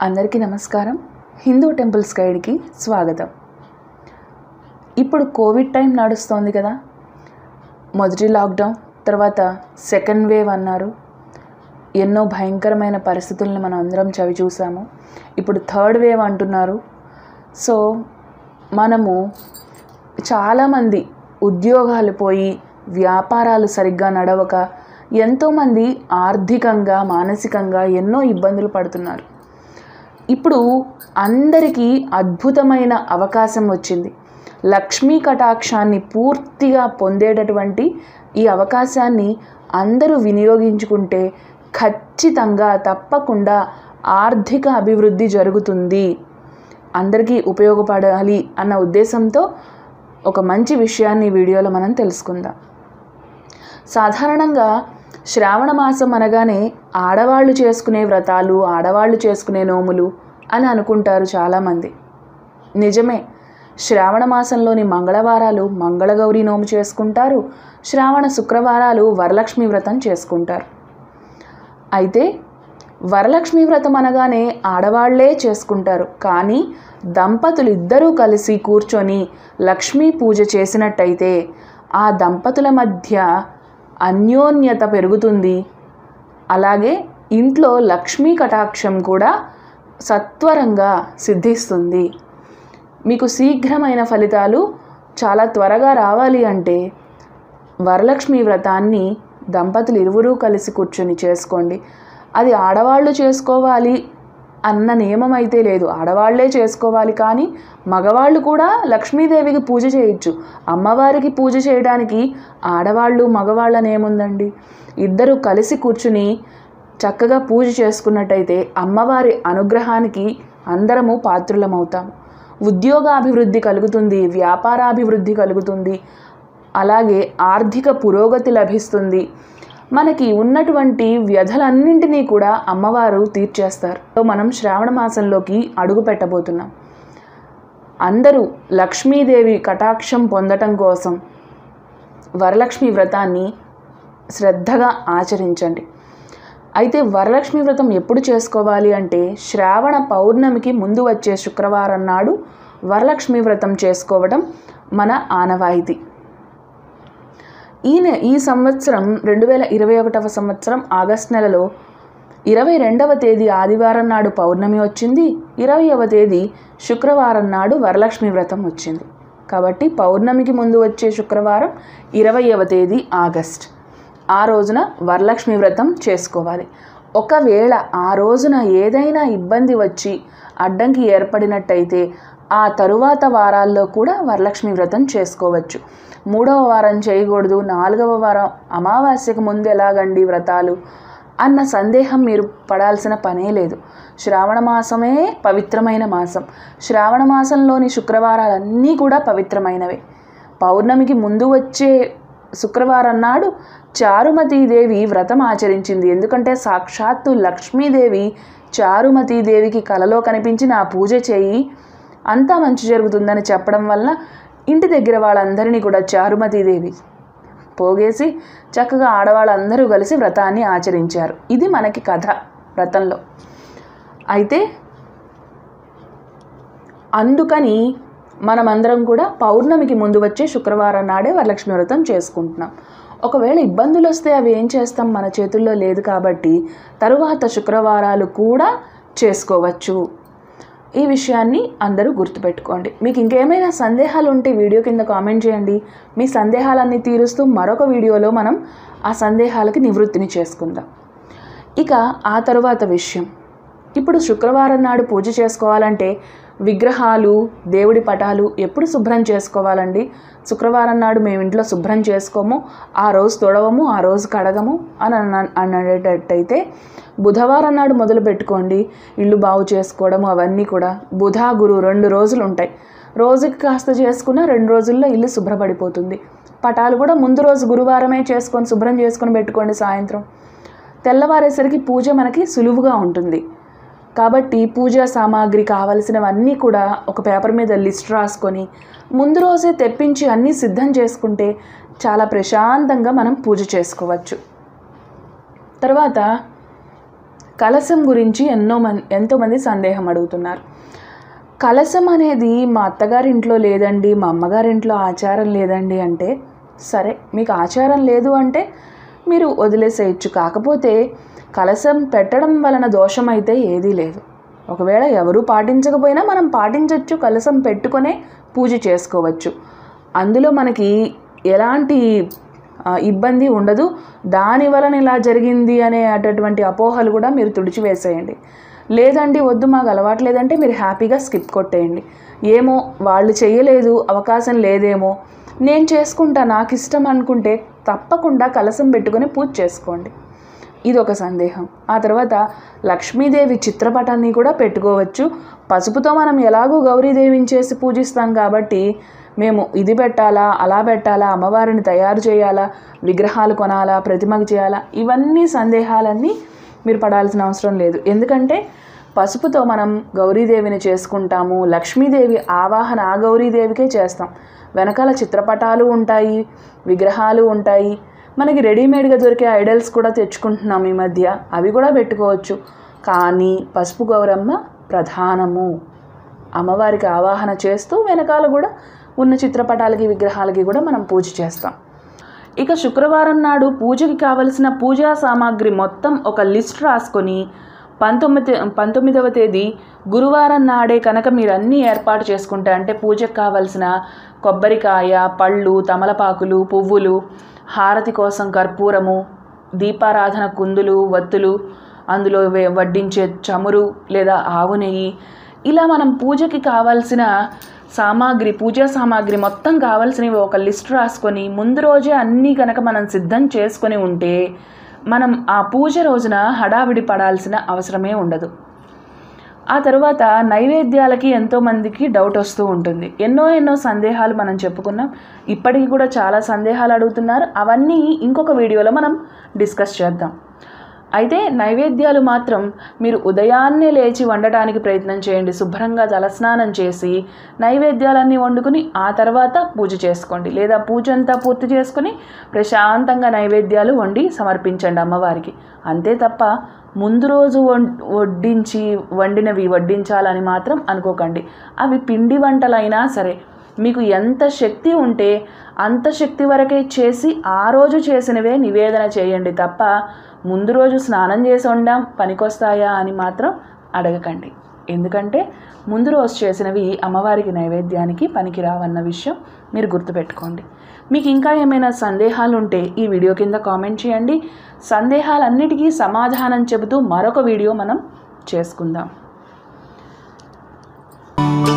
అందరికీ నమస్కారం హిందూ టెంపుల్స్ గైడ్కి స్వాగతం ఇప్పుడు కోవిడ్ టైం నడుస్తోంది కదా మొదటి లాక్డౌన్ తర్వాత సెకండ్ వేవ్ అన్నారు ఎన్నో భయంకరమైన పరిస్థితుల్ని మనం అందరం చవి చూసాము ఇప్పుడు థర్డ్ వేవ్ అంటున్నారు సో మనము చాలామంది ఉద్యోగాలు పోయి వ్యాపారాలు సరిగ్గా నడవక ఎంతోమంది ఆర్థికంగా మానసికంగా ఎన్నో ఇబ్బందులు పడుతున్నారు ఇప్పుడు అందరికీ అద్భుతమైన అవకాశం వచ్చింది లక్ష్మీ కటాక్షాన్ని పూర్తిగా పొందేటటువంటి ఈ అవకాశాన్ని అందరూ వినియోగించుకుంటే ఖచ్చితంగా తప్పకుండా ఆర్థిక అభివృద్ధి జరుగుతుంది అందరికీ ఉపయోగపడాలి అన్న ఉద్దేశంతో ఒక మంచి విషయాన్ని ఈ వీడియోలో మనం తెలుసుకుందాం సాధారణంగా శ్రావణ మాసం అనగానే ఆడవాళ్ళు చేసుకునే వ్రతాలు ఆడవాళ్ళు చేసుకునే నోములు అని అనుకుంటారు చాలామంది నిజమే శ్రావణ మాసంలోని మంగళవారాలు మంగళగౌరి నోము చేసుకుంటారు శ్రావణ శుక్రవారాలు వరలక్ష్మి వ్రతం చేసుకుంటారు అయితే వరలక్ష్మి వ్రతం అనగానే ఆడవాళ్లే చేసుకుంటారు కానీ దంపతులు ఇద్దరూ కలిసి కూర్చొని లక్ష్మీ పూజ చేసినట్టయితే ఆ దంపతుల మధ్య అన్యోన్యత పెరుగుతుంది అలాగే ఇంట్లో లక్ష్మీ కటాక్షం కూడా సత్వరంగా సిద్ధిస్తుంది మీకు శీఘ్రమైన ఫలితాలు చాలా త్వరగా రావాలి అంటే వరలక్ష్మి వ్రతాన్ని దంపతులు ఇరువురూ కలిసి కూర్చొని చేసుకోండి అది ఆడవాళ్ళు చేసుకోవాలి అన్న నియమం అయితే లేదు ఆడవాళ్లే చేసుకోవాలి కానీ మగవాళ్ళు కూడా లక్ష్మీదేవికి పూజ చేయొచ్చు అమ్మవారికి పూజ చేయడానికి ఆడవాళ్ళు మగవాళ్ళని ఏముందండి ఇద్దరు కలిసి కూర్చుని చక్కగా పూజ చేసుకున్నట్టయితే అమ్మవారి అనుగ్రహానికి అందరము పాత్రులమవుతాము ఉద్యోగాభివృద్ధి కలుగుతుంది వ్యాపారాభివృద్ధి కలుగుతుంది అలాగే ఆర్థిక పురోగతి లభిస్తుంది మనకి ఉన్నటువంటి వ్యధలన్నింటినీ కూడా అమ్మవారు తీర్చేస్తారు సో మనం శ్రావణ మాసంలోకి అడుగు పెట్టబోతున్నాం అందరూ లక్ష్మీదేవి కటాక్షం పొందటం కోసం వరలక్ష్మి వ్రతాన్ని శ్రద్ధగా ఆచరించండి అయితే వరలక్ష్మి వ్రతం ఎప్పుడు చేసుకోవాలి అంటే శ్రావణ పౌర్ణమికి ముందు వచ్చే శుక్రవారం నాడు వరలక్ష్మి వ్రతం చేసుకోవడం మన ఆనవాయితీ ఈ నె- ఈ సంవత్సరం రెండు వేల ఇరవై ఒకటవ సంవత్సరం ఆగస్ట్ నెలలో ఇరవై రెండవ తేదీ ఆదివారం నాడు పౌర్ణమి వచ్చింది ఇరవైవ తేదీ శుక్రవారం నాడు వరలక్ష్మి వ్రతం వచ్చింది కాబట్టి పౌర్ణమికి ముందు వచ్చే శుక్రవారం ఇరవైవ తేదీ ఆగస్ట్ ఆ రోజున వరలక్ష్మి వ్రతం చేసుకోవాలి ఒకవేళ ఆ రోజున ఏదైనా ఇబ్బంది వచ్చి అడ్డంకి ఏర్పడినట్టయితే ఆ తరువాత వారాల్లో కూడా వరలక్ష్మి వ్రతం చేసుకోవచ్చు మూడవ వారం చేయకూడదు నాలుగవ వారం అమావాస్యకు ముందు ఎలాగండి వ్రతాలు అన్న సందేహం మీరు పడాల్సిన పనే లేదు శ్రావణ మాసమే పవిత్రమైన మాసం శ్రావణ మాసంలోని శుక్రవారాలన్నీ కూడా పవిత్రమైనవే పౌర్ణమికి ముందు వచ్చే శుక్రవారం నాడు చారుమతీదేవి వ్రతం ఆచరించింది ఎందుకంటే సాక్షాత్తు లక్ష్మీదేవి చారుమతీదేవికి కలలో కనిపించి నా పూజ చేయి అంతా మంచి జరుగుతుందని చెప్పడం వల్ల ఇంటి దగ్గర వాళ్ళందరినీ కూడా చారుమతీదేవి పోగేసి చక్కగా ఆడవాళ్ళందరూ కలిసి వ్రతాన్ని ఆచరించారు ఇది మనకి కథ వ్రతంలో అయితే అందుకని మనమందరం కూడా పౌర్ణమికి ముందు వచ్చే శుక్రవారం నాడే వరలక్ష్మి వ్రతం చేసుకుంటున్నాం ఒకవేళ ఇబ్బందులు వస్తే అవి ఏం చేస్తాం మన చేతుల్లో లేదు కాబట్టి తరువాత శుక్రవారాలు కూడా చేసుకోవచ్చు ఈ విషయాన్ని అందరూ గుర్తుపెట్టుకోండి మీకు ఇంకేమైనా సందేహాలు ఉంటే వీడియో కింద కామెంట్ చేయండి మీ సందేహాలన్నీ తీరుస్తూ మరొక వీడియోలో మనం ఆ సందేహాలకి నివృత్తిని చేసుకుందాం ఇక ఆ తరువాత విషయం ఇప్పుడు శుక్రవారం నాడు పూజ చేసుకోవాలంటే విగ్రహాలు దేవుడి పటాలు ఎప్పుడు శుభ్రం చేసుకోవాలండి శుక్రవారం నాడు మేము ఇంట్లో శుభ్రం చేసుకోము ఆ రోజు తొడవము ఆ రోజు కడగము అని అన్న- అనేటట్టయితే బుధవారం నాడు మొదలు పెట్టుకోండి ఇల్లు బాగు చేసుకోవడం అవన్నీ కూడా బుధ గురు రెండు రోజులు ఉంటాయి రోజుకి కాస్త చేసుకున్న రెండు రోజుల్లో ఇల్లు శుభ్రపడిపోతుంది పటాలు కూడా ముందు రోజు గురువారమే చేసుకొని శుభ్రం చేసుకొని పెట్టుకోండి సాయంత్రం తెల్లవారేసరికి పూజ మనకి సులువుగా ఉంటుంది కాబట్టి పూజా సామాగ్రి కావలసినవన్నీ కూడా ఒక పేపర్ మీద లిస్ట్ రాసుకొని ముందు రోజే తెప్పించి అన్నీ సిద్ధం చేసుకుంటే చాలా ప్రశాంతంగా మనం పూజ చేసుకోవచ్చు తర్వాత కలశం గురించి ఎన్నో మంది ఎంతోమంది సందేహం అడుగుతున్నారు కలశం అనేది మా అత్తగారింట్లో లేదండి మా అమ్మగారింట్లో ఆచారం లేదండి అంటే సరే మీకు ఆచారం లేదు అంటే మీరు వదిలేసేయచ్చు కాకపోతే కలశం పెట్టడం వలన దోషం అయితే ఏదీ లేదు ఒకవేళ ఎవరు పాటించకపోయినా మనం పాటించవచ్చు కలశం పెట్టుకొనే పూజ చేసుకోవచ్చు అందులో మనకి ఎలాంటి ఆ, ఇబ్బంది ఉండదు దాని వలన ఇలా జరిగింది అనే అటువంటి అపోహలు కూడా మీరు తుడిచివేసేయండి లేదండి వద్దు మాకు అలవాటు లేదంటే మీరు హ్యాపీగా స్కిప్ కొట్టేయండి ఏమో వాళ్ళు చేయలేదు అవకాశం లేదేమో నేను చేసుకుంటా నాకు ఇష్టం అనుకుంటే తప్పకుండా కలసం పెట్టుకొని పూజ చేసుకోండి ఇది ఒక సందేహం ఆ తర్వాత లక్ష్మీదేవి చిత్రపటాన్ని కూడా పెట్టుకోవచ్చు పసుపుతో మనం ఎలాగో గౌరీదేవిని చేసి పూజిస్తాం కాబట్టి మేము ఇది పెట్టాలా అలా పెట్టాలా అమ్మవారిని తయారు చేయాలా విగ్రహాలు కొనాలా ప్రతిమకి చేయాలా ఇవన్నీ సందేహాలన్నీ మీరు పడాల్సిన అవసరం లేదు ఎందుకంటే పసుపుతో మనం గౌరీదేవిని చేసుకుంటాము లక్ష్మీదేవి ఆవాహన ఆ గౌరీదేవికే చేస్తాం వెనకాల చిత్రపటాలు ఉంటాయి విగ్రహాలు ఉంటాయి మనకి రెడీమేడ్గా దొరికే ఐడల్స్ కూడా తెచ్చుకుంటున్నాం ఈ మధ్య అవి కూడా పెట్టుకోవచ్చు కానీ పసుపు గౌరమ్మ ప్రధానము అమ్మవారికి ఆవాహన చేస్తూ వెనకాల కూడా ఉన్న చిత్రపటాలకి విగ్రహాలకి కూడా మనం పూజ చేస్తాం ఇక శుక్రవారం నాడు పూజకి కావలసిన పూజా సామాగ్రి మొత్తం ఒక లిస్ట్ రాసుకొని పంతొమ్మిది పంతొమ్మిదవ తేదీ గురువారం నాడే కనుక మీరు అన్నీ ఏర్పాటు చేసుకుంటే అంటే పూజకు కావలసిన కొబ్బరికాయ పళ్ళు తమలపాకులు పువ్వులు హారతి కోసం కర్పూరము దీపారాధన కుందులు వత్తులు అందులో వే- వడ్డించే చమురు లేదా ఆవు నెయ్యి ఇలా మనం పూజకి కావాల్సిన సామాగ్రి పూజా సామాగ్రి మొత్తం కావాల్సినవి ఒక లిస్ట్ రాసుకొని ముందు రోజే అన్నీ కనుక మనం సిద్ధం చేసుకొని ఉంటే మనం ఆ పూజ రోజున హడావిడి పడాల్సిన అవసరమే ఉండదు ఆ తర్వాత నైవేద్యాలకి ఎంతోమందికి డౌట్ వస్తూ ఉంటుంది ఎన్నో ఎన్నో సందేహాలు మనం చెప్పుకున్నాం ఇప్పటికీ కూడా చాలా సందేహాలు అడుగుతున్నారు అవన్నీ ఇంకొక వీడియోలో మనం డిస్కస్ చేద్దాం అయితే నైవేద్యాలు మాత్రం మీరు ఉదయాన్నే లేచి వండటానికి ప్రయత్నం చేయండి శుభ్రంగా తలస్నానం చేసి నైవేద్యాలన్నీ వండుకుని ఆ తర్వాత పూజ చేసుకోండి లేదా పూజ అంతా పూర్తి చేసుకుని ప్రశాంతంగా నైవేద్యాలు వండి సమర్పించండి అమ్మవారికి అంతే తప్ప ముందు రోజు వం వడ్డించి వండినవి వడ్డించాలని మాత్రం అనుకోకండి అవి పిండి వంటలైనా సరే మీకు ఎంత శక్తి ఉంటే అంత శక్తి వరకే చేసి ఆ రోజు చేసినవే నివేదన చేయండి తప్ప ముందు రోజు స్నానం చేసి వండాం పనికొస్తాయా అని మాత్రం అడగకండి ఎందుకంటే ముందు రోజు చేసినవి అమ్మవారికి నైవేద్యానికి పనికి రావన్న విషయం మీరు గుర్తుపెట్టుకోండి మీకు ఇంకా ఏమైనా సందేహాలు ఉంటే ఈ వీడియో కింద కామెంట్ చేయండి సందేహాలన్నిటికీ సమాధానం చెబుతూ మరొక వీడియో మనం చేసుకుందాం